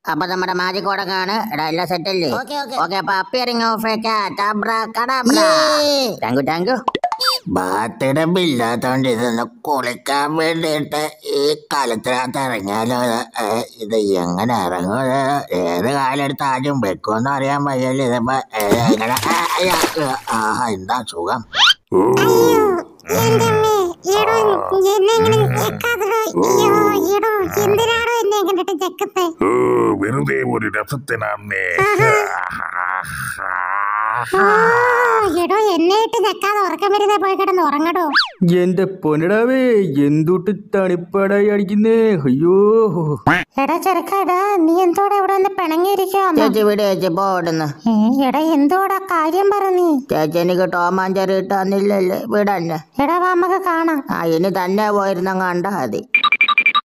അപ്പൊ നമ്മുടെ മാജിക് ഓടങ്ങാണ് എടാ എല്ലാം സെറ്റ് അല്ലേ ഓക്കെ ഓക്കെ ഓക്കെ അപ്പൊ appearing of thank you thank you bathtub ഇല്ലാത്തോണ്ട് ഇതൊന്ന് കുളിക്കാൻ വേണ്ടിയിട്ട് ഈ കാലത്തിനകത്ത് ഇറങ്ങിയാലോ ഏ, ഇത് എങ്ങനെ ഇറങ്ങും ഇത് ഏത് കാലെടുത്ത് ആദ്യം വെക്കുമെന്ന് അറിയാൻ വയ്യല്ലോ ഇതിപ്പോ ഏ, എങ്ങനെ ആ, അയ്യ, ഏ, ആഹാ എന്താ സുഖം എന്റെ അമ്മേ ഈടോ എന്നെ ഇങ്ങനെ ഞെക്കാതെടോ അയ്യോ ഈടോ എന്തിനാടോ എന്നെ കണ്ടിട്ട് ഞെക്കുന്നേ ഓ വെറുതെ ഒരു രസത്തിനാന്നേ ഓ ഈടോ എന്നെ ഇട്ട് ഞെക്കാതെ ഉറക്കം വരുന്നേ പോയി കിടന്ന് ഉറങ്ങടോ എന്റെ പൊന്നടാവേ എന്തൊട്ട് തണിപ്പാടായി അടിക്കുന്നേ അയ്യോ എടാ ചെറുക്കാടാ നീ എന്തോടെ ഇവിടെ വന്ന് പിണങ്ങിയിരിക്കുവാന്നോ ചേച്ചി വിട് ചേച്ചി പോടുന്നു ഏ, എടാ എന്തോടാ കാര്യം പറ നീ ചേച്ചി എനിക്ക് ടോമാഞ്ചറി ഇട്ടാന്നില്ലല്ലേ വിടന്നെ എടാ വാ നമുക്ക് കാണാം ആ ഇനി തന്നെ പോയിരുന്ന കണ്ടാ മതി